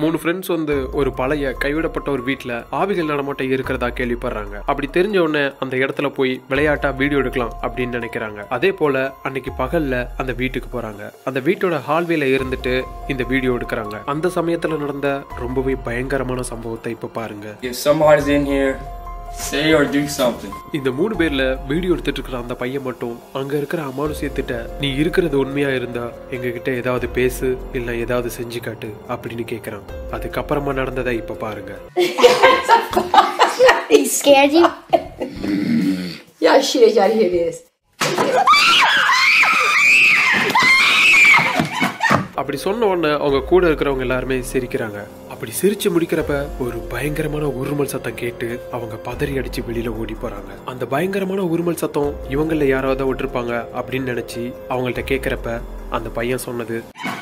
மூணு ஃப்ரெண்ட்ஸ் வந்து ஒரு பழைய கைவிடப்பட்ட ஒரு வீட்டில் ஆவிகள் நடமாட்டம் இருக்கிறதா கேள்விப்படுறாங்க அப்படி தெரிஞ்ச உடனே அந்த இடத்துல போய் விளையாட்டா வீடியோ எடுக்கலாம் அப்படின்னு நினைக்கிறாங்க அதே போல அன்னைக்கு பகல்ல அந்த வீட்டுக்கு போறாங்க அந்த வீட்டோட ஹால்வேல இருந்துட்டு இந்த வீடியோ எடுக்கிறாங்க அந்த சமயத்துல நடந்த ரொம்பவே பயங்கரமான சம்பவத்தை இப்ப பாருங்க If somebody's in here, say or do something. இந்த மூணு பேர்ல வீடியோ எடுத்துட்டு இருக்கிற அந்த பையன் மட்டும் அங்க இருக்கிற அமானுஷியத்திட்ட நீ இருக்கிறது உண்மையா இருந்தா எங்க கிட்ட ஏதாவது பேசு இல்ல ஏதாவது செஞ்சு காட்டு அப்படின்னு கேக்குறான் அதுக்கப்புறமா நடந்ததை இப்ப பாருங்க He scared you? Yeah, shit, y'all hear this. அப்படி சொன்ன உடனே அவங்க கூட இருக்கிறவங்க எல்லாருமே சிரிக்கிறாங்க அப்படி சிரிச்சு முடிக்கிறப்ப ஒரு பயங்கரமான உருமல் சத்தம் கேட்டு அவங்க பதறி அடிச்சு வெளியில ஓடி போறாங்க அந்த பயங்கரமான உருமல் சத்தம் இவங்கள யாராவது விட்டுருப்பாங்க அப்படின்னு நினைச்சு அவங்கள்ட்ட கேக்குறப்ப அந்த பையன் சொன்னது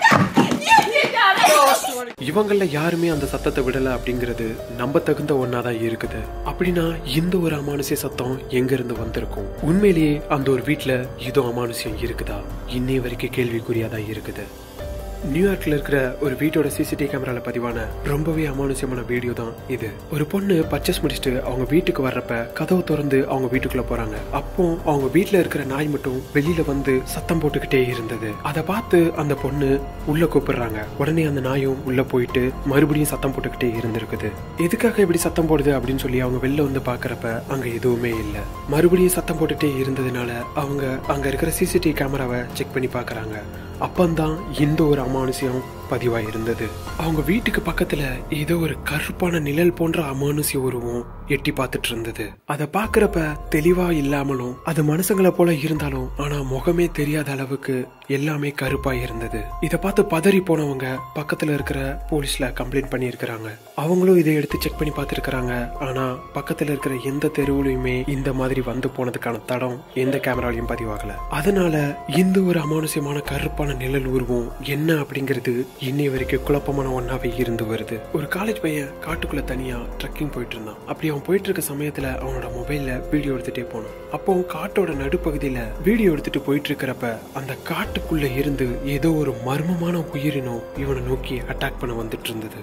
இவங்கள யாருமே அந்த சத்தத்தை விடல அப்படிங்கிறது நம்ப தகுந்த ஒன்னாதான் இருக்குது அப்படின்னா இந்த ஒரு அமானுஷ்ய சத்தம் எங்க இருந்து வந்திருக்கும் உண்மையிலேயே அந்த ஒரு வீட்ல இதோ அமானுஷ்யம் இருக்குதா இன்னைய வரைக்கும் கேள்விக்குறியாதான் இருக்குது நியூயார்க்ல இருக்கிற ஒரு வீட்டோட சிசிடிவி கேமரால பதிவான ரொம்பவே அமானுஷ்யமான வீடியோ தான் இது ஒரு பொண்ணு பர்ச்சேஸ் முடிச்சுட்டு அவங்க வீட்டுக்கு வர்றப்ப கதவை திறந்து அவங்க வீட்டுக்குள்ள போறாங்க அப்போ அவங்க வீட்ல இருக்கிற நாய் மட்டும் வெளியில வந்து சத்தம் போட்டுக்கிட்டே இருந்தது அதை பார்த்து அந்த பொண்ணு உள்ள கூப்பிடுறாங்க உடனே அந்த நாயும் உள்ள போயிட்டு மறுபடியும் சத்தம் போட்டுக்கிட்டே இருந்திருக்குது எதுக்காக இப்படி சத்தம் போடுது அப்படின்னு சொல்லி அவங்க வெளில வந்து பாக்குறப்ப அங்க எதுவுமே இல்ல மறுபடியும் சத்தம் போட்டுட்டே இருந்ததுனால அவங்க அங்க இருக்கிற சிசிடிவி கேமராவை செக் பண்ணி பாக்குறாங்க அப்பந்தான் இந்த ஒரு அமானுஷ்யம் பதிவாக இருந்தது அவங்க வீட்டுக்கு பக்கத்துல ஏதோ ஒரு கருப்பான நிழல் போன்ற அமானுஷ்ய உருவம் எட்டி பார்த்துட்டு இருந்தது அதை பாக்குறப்ப தெளிவா இல்லாமலும் அது மனுஷங்களை போல இருந்தாலும் ஆனா முகமே தெரியாத அளவுக்கு எல்லாமே கருப்பா இருந்தது இத பார்த்து பதறி போனவங்க பக்கத்துல இருக்கிற போலீஸ்ல கம்ப்ளைண்ட் பண்ணியிருக்கிறாங்க அவங்களும் இதை எடுத்து செக் பண்ணி பார்த்திருக்கிறாங்க ஆனா பக்கத்துல இருக்கிற எந்த தெருவுலையுமே இந்த மாதிரி வந்து போனதுக்கான தடம் எந்த கேமராலையும் பதிவாகல அதனால இந்த ஒரு அமானுஷ்யமான கருப்பான நிழல் உருவம் என்ன அப்படிங்கிறது இன்னை வரைக்கும் குழப்பமான ஒன்னாவே இருந்து வருது ஒரு காலேஜ் பையன் காட்டுக்குள்ள தனியா ட்ரெக்கிங் போயிட்டு இருந்தான் அப்படி அவன் போயிட்டு இருக்க சமயத்துல அவனோட மொபைல்ல வீடியோ எடுத்துட்டே போனான் அப்போ அவன் காட்டோட நடுப்பகுதியில வீடியோ எடுத்துட்டு போயிட்டு இருக்கிறப்ப அந்த காட்டுக்குள்ள இருந்து ஏதோ ஒரு மர்மமான உயிரினம் இவனை நோக்கி அட்டாக் பண்ண வந்துட்டு இருந்தது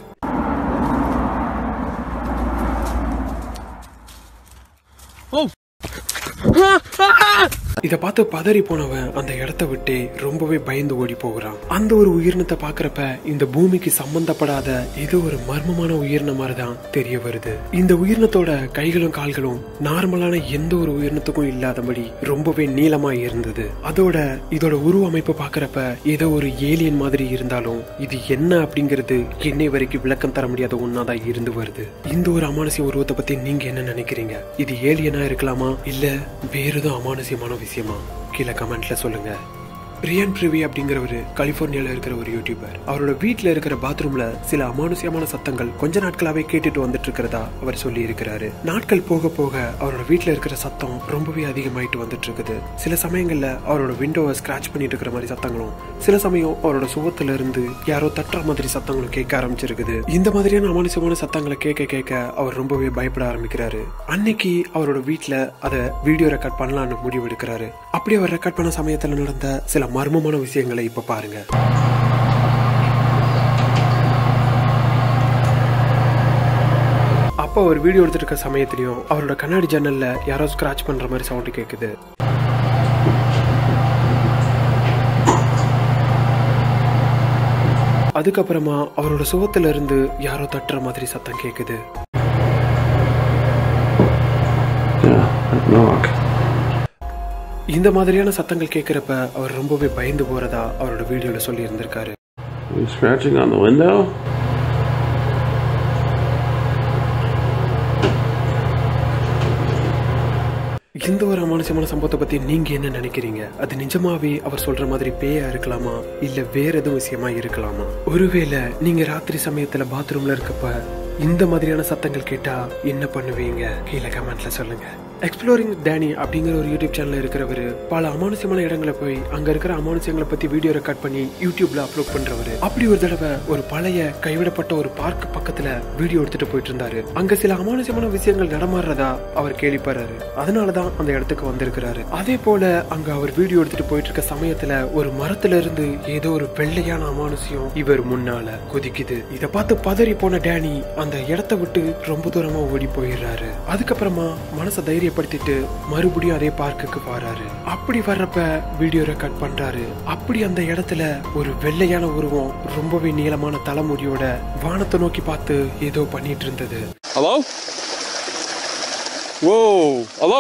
இத பார்த்து பதறி போனவன் அந்த இடத்த விட்டு ரொம்பவே பயந்து ஓடி போகிறான் அந்த ஒரு உயிரினத்தை பாக்குறப்ப இந்த பூமிக்கு சம்பந்தப்படாத ஏதோ ஒரு மர்மமான உயிரினம் மாதிரிதான் தெரிய வருது இந்த உயிரினத்தோட கைகளும் கால்களும் நார்மலான எந்த ஒரு உயிரினத்துக்கும் இல்லாதபடி ரொம்பவே நீளமா இருந்தது அதோட இதோட உருவமைப்பு பாக்குறப்ப ஏதோ ஒரு ஏலியன் மாதிரி இருந்தாலும் இது என்ன அப்படிங்கிறது என்னை வரைக்கும் விளக்கம் தர முடியாத ஒன்னாதான் இருந்து வருது இந்த ஒரு அமானுஷ்ய உருவத்தை பத்தி நீங்க என்ன நினைக்கிறீங்க இது ஏலியனா இருக்கலாமா இல்ல வேற ஏதோ அமானுஷ்யமான விஷயமா கீழே கமெண்ட்ல சொல்லுங்க ரியான் பிரிவி அப்படிங்கிறவரு கலிபோர்னியால இருக்கிற ஒரு யூடியூபர் அவரோட வீட்ல இருக்கிற பாத்ரூம்ல சில அமானுஷ்யமான சத்தங்கள் கொஞ்ச நாட்களாவே கேட்டுட்டு வந்துட்டு இருக்கிறதா அவர் சொல்லி இருக்கிறாரு நாட்கள் போக போக அவரோட வீட்ல இருக்கிற சத்தம் ரொம்பவே அதிகமாயிட்டு வந்துட்டு இருக்குது சில சமயங்கள்ல அவரோட விண்டோவை ஸ்கிராச் பண்ணிட்டு இருக்கிற மாதிரி சத்தங்களும் சில சமயம் அவரோட சுவத்துல இருந்து யாரோ தட்டுற மாதிரி சத்தங்களும் கேட்க ஆரம்பிச்சிருக்குது இந்த மாதிரியான அமானுஷ்யமான சத்தங்களை கேட்க கேட்க அவர் ரொம்பவே பயப்பட ஆரம்பிக்கிறாரு அன்னைக்கு அவரோட வீட்ல அதை வீடியோ ரெக்கார்ட் பண்ணலாம்னு முடிவு எடுக்கிறாரு அப்படி அவர் ரெக்கார்ட் பண்ண சமயத்துல நடந்த சில மர்மமான விஷயங்களை இப்ப பாருங்க அப்போ அவர் வீடியோ எடுத்துட்டு இருக்க சமயத்திலையும் அவரோட கண்ணாடி ஜன்னல்ல யாரோ ஸ்கிராச் பண்ற மாதிரி சவுண்ட் கேக்குது அதுக்கப்புறமா அவரோட சுவத்துல இருந்து யாரோ தட்டுற மாதிரி சத்தம் கேக்குது Yeah, that knock. இந்த மாதிரியான சத்தங்கள் கேட்கிறப்ப அவர் ரொம்பவே பயந்து போறதா அவரோட வீடியோல சொல்லி இருந்திருக்காரு Are you scratching on the window? இந்த ஒரு அமானுஷமான சம்பவத்தை பத்தி நீங்க என்ன நினைக்கிறீங்க அது நிஜமாவே அவர் சொல்ற மாதிரி பேயா இருக்கலாமா இல்ல வேற எதுவும் விஷயமா இருக்கலாமா ஒருவேளை நீங்க ராத்திரி சமயத்துல பாத்ரூம்ல இருக்கப்ப இந்த மாதிரியான சத்தங்கள் கேட்டா என்ன பண்ணுவீங்க கீழே கமெண்ட்ல சொல்லுங்க எக்ஸ்ப்ளோரிங் டேனி அப்படிங்கிற ஒரு யூடியூப் சேனல் இருக்கிறவரு பல அமானுஷ்யமான இடங்களை போய் அங்க இருக்கிற அமானுஷ்யங்களை பத்தி வீடியோ ரெக்கார்ட் பண்ணி யூடியூப்ல அப்லோட் பண்றவரு அப்படி ஒரு தடவை ஒரு பழைய கைவிடப்பட்ட ஒரு பார்க் பக்கத்துல வீடியோ எடுத்துட்டு போயிட்டு இருந்தாரு அங்க சில அமானுஷ்யமான விஷயங்கள் நடமாடுறதா அவர் கேள்விப்படுறாரு அதனாலதான் அந்த இடத்துக்கு வந்திருக்கிறாரு அதே போல அங்க அவர் வீடியோ எடுத்துட்டு போயிட்டு இருக்க சமயத்துல ஒரு மரத்துல இருந்து ஏதோ ஒரு வெள்ளையான அமானுஷ்யம் இவர் முன்னால குதிக்குது இத பார்த்து பதறி போன டேனி அந்த இடத்த விட்டு ரொம்ப தூரமா ஓடி போயிடுறாரு அதுக்கப்புறமா மனசை தைரியப்படுத்திட்டு மறுபடியும் அதே பார்க்குக்கு வராரு அப்படி வர்றப்ப வீடியோ ரெக்கார்ட் பண்றாரு அப்படி அந்த இடத்துல ஒரு வெள்ளையான உருவம் ரொம்பவே நீளமான தலைமுடியோட வானத்தை நோக்கி பார்த்து ஏதோ பண்ணிட்டு இருந்தது Hello? Whoa! Hello?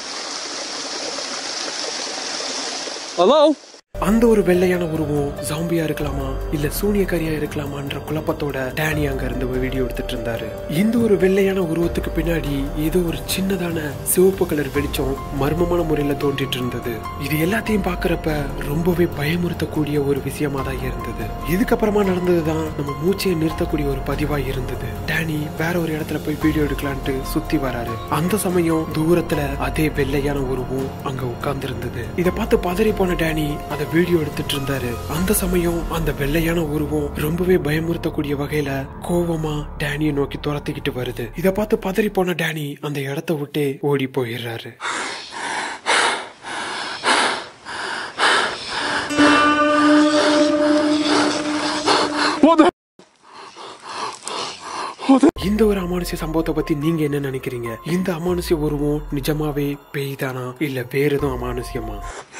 Hello? அந்த ஒரு வெள்ளையான உருவம் ஜாம்பியா இருக்கலாமா இல்ல சூனியக்காரியா இருக்கலாமான்ற குழப்பத்தோட டேனி அங்க இருந்து வீடியோ எடுத்துட்டு இருந்தாரு இந்த ஒரு வெள்ளையான உருவத்துக்கு பின்னாடி ஏதோ ஒரு சின்னதான சிவப்பு கலர் வெளிச்சம் மர்மமான முறையில தோன்றிட்டு இருந்தது இது எல்லாத்தையும் பாக்குறப்ப ரொம்பவே பயமுறுத்தக்கூடிய ஒரு விஷயமா தான் இருந்தது இதுக்கப்புறமா நடந்ததுதான் நம்ம மூச்சையை நிறுத்தக்கூடிய ஒரு பதிவா இருந்தது டேனி வேற ஒரு இடத்துல போய் வீடியோ எடுக்கலான்ட்டு சுத்தி வராரு அந்த சமயம் தூரத்துல அதே வெள்ளையான உருவம் அங்க உட்கார்ந்து இருந்தது இத பார்த்து பதறி போன டேனி அதை வீடியோ எடுத்துட்டு இருந்தாரு அந்த சமயம் அந்த வெள்ளையான உருவம் ரொம்பவே பயமுறுத்தக்கூடிய வகையில கோவமா டேனியை நோக்கி துரத்திக்கிட்டு வருது இத பார்த்து பதறி போன டேனி அந்த இடத்த விட்டே ஓடி போயிடுறாரு இந்த ஒரு அமானுஷ்ய சம்பவத்தை பத்தி நீங்க என்ன நினைக்கிறீங்க இந்த அமானுஷ்ய உருவம் நிஜமாவே பேய் தானா இல்ல வேற எதுவும் அமானுஷ்யமா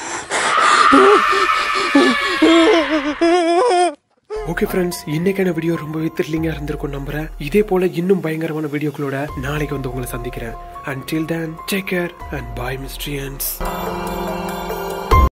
ஓகே ஃப்ரெண்ட்ஸ் இன்னைக்கான வீடியோ ரொம்பவே த்ரில்லிங்கா இருந்திருக்கும் நம்புறேன் இதே போல இன்னும் பயங்கரமான வீடியோக்களோட நாளைக்கு வந்து உங்களை சந்திக்கிறேன் and till then take care and bye மிஸ்ட்ரியன்ஸ்